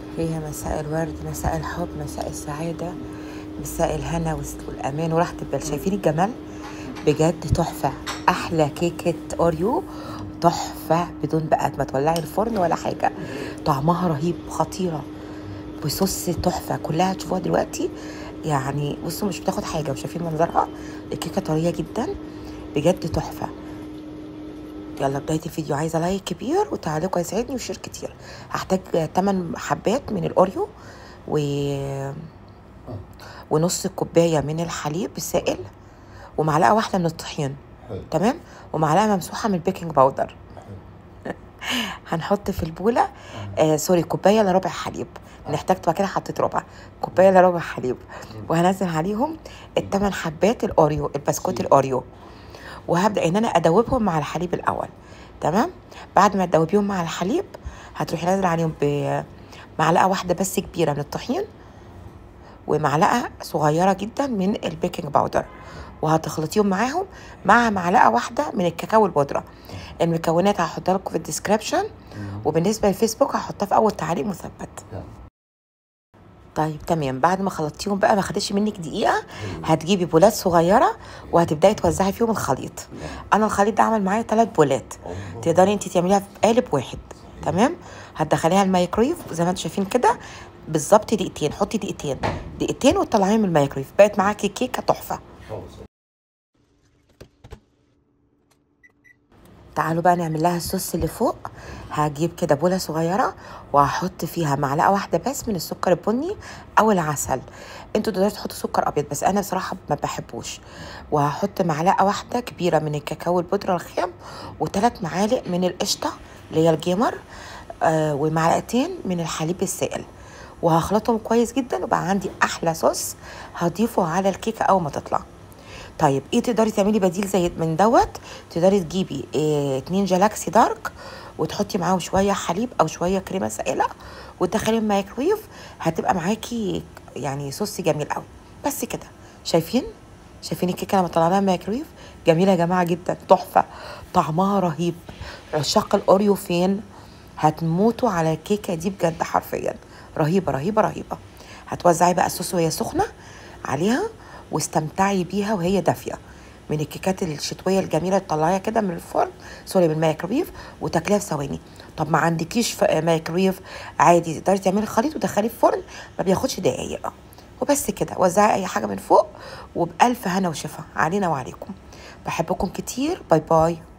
فيها مساء الورد مساء الحب مساء السعادة مساء الهنا والس- والأمان وراحة البال شايفين الجمال بجد تحفة أحلى كيكة أوريو تحفة بدون بقى ما تولعي الفرن ولا حاجة طعمها رهيب خطيرة بصوص تحفة كلها تشوفوها دلوقتي يعني بصوا مش بتاخد حاجة وشايفين منظرها الكيكة طرية جدا بجد تحفة يلا بداية الفيديو عايزة لايك كبير وتعليق هيسعدني وشير كتير هحتاج 8 حبات من الأوريو و ونص كوباية من الحليب السائل ومعلقة واحدة من الطحين حلو تمام ومعلقة ممسوحة من البيكنج باودر حلو هنحط في البولة آه سوري كوباية الا ربع حليب انا احتاجت بعد كده حطيت ربع كوباية الا ربع حليب وهنزل عليهم الثمان حبات الاوريو البسكوت الاوريو وهبدا ان انا ادوبهم مع الحليب الاول تمام بعد ما تدوبيهم مع الحليب هتروحي نازله عليهم بمعلقه واحده بس كبيره من الطحين ومعلقه صغيره جدا من البيكنج باودر وهتخلطيهم معاهم مع معلقه واحده من الكاكاو البودره المكونات هحطها لكم في الديسكريبشن وبالنسبه للفيسبوك هحطها في اول تعليق مثبت يلا. طيب تمام بعد ما خلطتيهم بقى ما خدتش منك دقيقه هتجيبي بولات صغيره وهتبداي توزعي فيهم الخليط انا الخليط ده عمل معايا ثلاث بولات تقدري انت تعمليها في قالب واحد تمام هتدخليها الميكرويف زي ما انتم شايفين كده بالظبط دقيقتين حطي دقيقتين دقيقتين وتطلعيها من الميكرويف بقت معاكي كيكه تحفه خالص. تعالوا بقى نعمل لها الصوص اللي فوق هجيب كده بولة صغيرة وهحط فيها معلقة واحدة بس من السكر البني أو العسل انتوا تقدروا تحطوا سكر أبيض بس أنا بصراحة ما بحبوش وهحط معلقة واحدة كبيرة من الكاكاو البودرة الخام وثلاث معالق من القشطة اللي هي الجيمر آه ومعلقتين من الحليب السائل وهخلطهم كويس جدا وبقى عندي أحلى صوص هضيفه على الكيكة أول ما تطلع طيب ايه تقدري تعملي بديل زي من دوت تقدري تجيبي إيه اتنين جالاكسي دارك وتحطي معاهم شويه حليب او شويه كريمه سائله وتدخلي الميكرويف هتبقى معاكي يعني صوص جميل قوي بس كده شايفين شايفين الكيكه لما طلعناها الميكرويف جميله يا جماعه جدا تحفه طعمها رهيب عشاق الاوريو فين هتموتوا على الكيكه دي بجد حرفيا رهيبه رهيبه رهيبه هتوزعي بقى الصوص وهي سخنه عليها واستمتعي بيها وهي دافيه من الكيكات الشتويه الجميله اللي تطلعيها كده من الفرن سوري من الميكرويف وتاكليها في ثواني طب ما عندكيش ف- ميكرويف عادي تقدري تعملي خليط وتدخليه في الفرن ما بياخدش دقايق وبس كده وزعي اي حاجه من فوق وبالف هنا وشفا علينا وعليكم بحبكم كتير باي باي